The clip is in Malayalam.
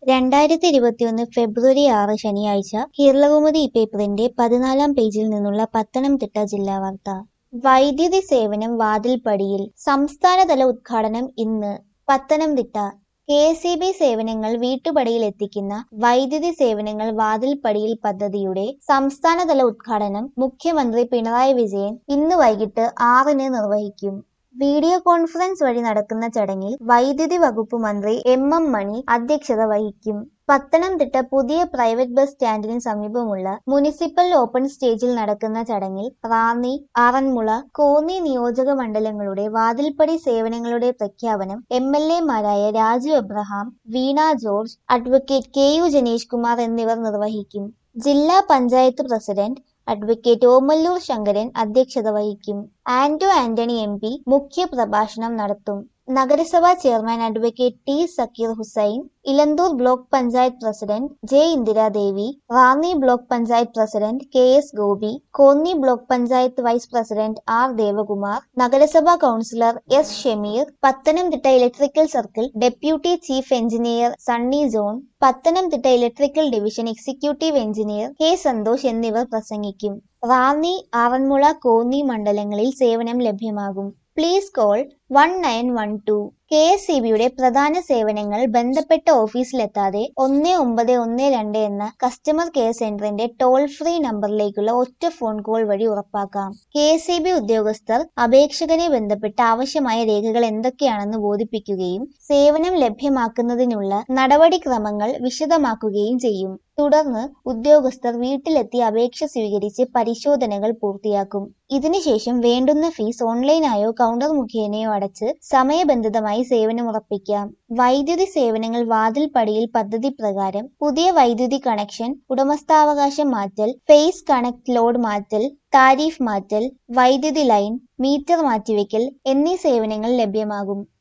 രണ്ടായിരത്തി ഇരുപത്തിയൊന്ന് ഫെബ്രുവരി ആറ് ശനിയാഴ്ച കേരളകൗമുദി പേപ്പറിന്റെ പതിനാലാം പേജിൽ നിന്നുള്ള പത്തനംതിട്ട ജില്ലാ വാർത്ത വൈദ്യുതി സേവനം വാതിൽപ്പടിയിൽ സംസ്ഥാനതല ഉദ്ഘാടനം ഇന്ന് Pathanamthitta K S E B സേവനങ്ങൾ വീട്ടുപടിയിൽ എത്തിക്കുന്ന വൈദ്യുതി സേവനങ്ങൾ വാതിൽപ്പടിയിൽ പദ്ധതിയുടെ സംസ്ഥാനതല ഉദ്ഘാടനം മുഖ്യമന്ത്രി പിണറായി വിജയൻ ഇന്ന് വൈകിട്ട് ആറിന് നിർവഹിക്കും വീഡിയോ കോൺഫറൻസ് വഴി നടക്കുന്ന ചടങ്ങിൽ വൈദ്യുതി വകുപ്പ് മന്ത്രി എം എം മണി അധ്യക്ഷത വഹിക്കും പത്തനംതിട്ട പുതിയ പ്രൈവറ്റ് ബസ് സ്റ്റാൻഡിന് സമീപമുള്ള മുനിസിപ്പൽ ഓപ്പൺ സ്റ്റേജിൽ നടക്കുന്ന ചടങ്ങിൽ റാന്നി ആറന്മുള കോന്നി നിയോജക മണ്ഡലങ്ങളുടെ വാതിൽപ്പടി സേവനങ്ങളുടെ പ്രഖ്യാപനം എം എൽ എമാരായ Raju Abraham Veena George advocate K U Janeesh Kumar എന്നിവർ നിർവഹിക്കും ജില്ലാ പഞ്ചായത്ത് പ്രസിഡന്റ് അഡ്വക്കേറ്റ് ഓമല്ലൂർ ശങ്കരൻ അധ്യക്ഷത വഹിക്കും ആന്റോ ആന്റണി എം പി മുഖ്യ പ്രഭാഷണം നടത്തും നഗരസഭാ chairman advocate T Zakir Hussain Elanthoor block panchayat president J Indiradevi Ranni block panchayat president K S Gopi Konni block panchayat vice president R Devakumar നഗരസഭാ councillor S Shameer Pathanamthitta electrical circle deputy chief engineer Sunny John Pathanamthitta electrical division executive engineer K Santhosh എന്നിവർ പ്രസംഗിക്കും റാന്നി ആറന്മുള കോന്നി മണ്ഡലങ്ങളിൽ സേവനം ലഭ്യമാകും please call one nine one two K S E ബിയുടെ പ്രധാന സേവനങ്ങൾ ബന്ധപ്പെട്ട ഓഫീസിലെത്താതെ ഒന്ന് ഒമ്പത് ഒന്ന് രണ്ട് എന്ന കസ്റ്റമർ കെയർ സെന്ററിന്റെ ടോൾ ഫ്രീ നമ്പറിലേക്കുള്ള ഒറ്റ ഫോൺ കോൾ വഴി ഉറപ്പാക്കാം കെ എസ് ഇ ബി ഉദ്യോഗസ്ഥർ അപേക്ഷകനെ ബന്ധപ്പെട്ട ആവശ്യമായ രേഖകൾ എന്തൊക്കെയാണെന്ന് ബോധിപ്പിക്കുകയും സേവനം ലഭ്യമാക്കുന്നതിനുള്ള നടപടിക്രമങ്ങൾ വിശദമാക്കുകയും ചെയ്യും തുടർന്ന് ഉദ്യോഗസ്ഥർ വീട്ടിലെത്തി അപേക്ഷ സ്വീകരിച്ച് പരിശോധനകൾ പൂർത്തിയാക്കും ഇതിനുശേഷം വേണ്ടുന്ന ഫീസ് ഓൺലൈനായോ കൗണ്ടർ മുഖേനയോ അടച്ച് സമയബന്ധിതമായി സേവനം ഉറപ്പിക്കാം വൈദ്യുതി സേവനങ്ങൾ വാതിൽപ്പടിയിൽ പദ്ധതി പ്രകാരം പുതിയ വൈദ്യുതി കണക്ഷൻ ഉടമസ്ഥാവകാശം മാറ്റൽ ഫേസ് കണക്ട് ലോഡ് മാറ്റൽ താരിഫ് മാറ്റൽ വൈദ്യുതി ലൈൻ മീറ്റർ മാറ്റിവെക്കൽ എന്നീ സേവനങ്ങൾ ലഭ്യമാകും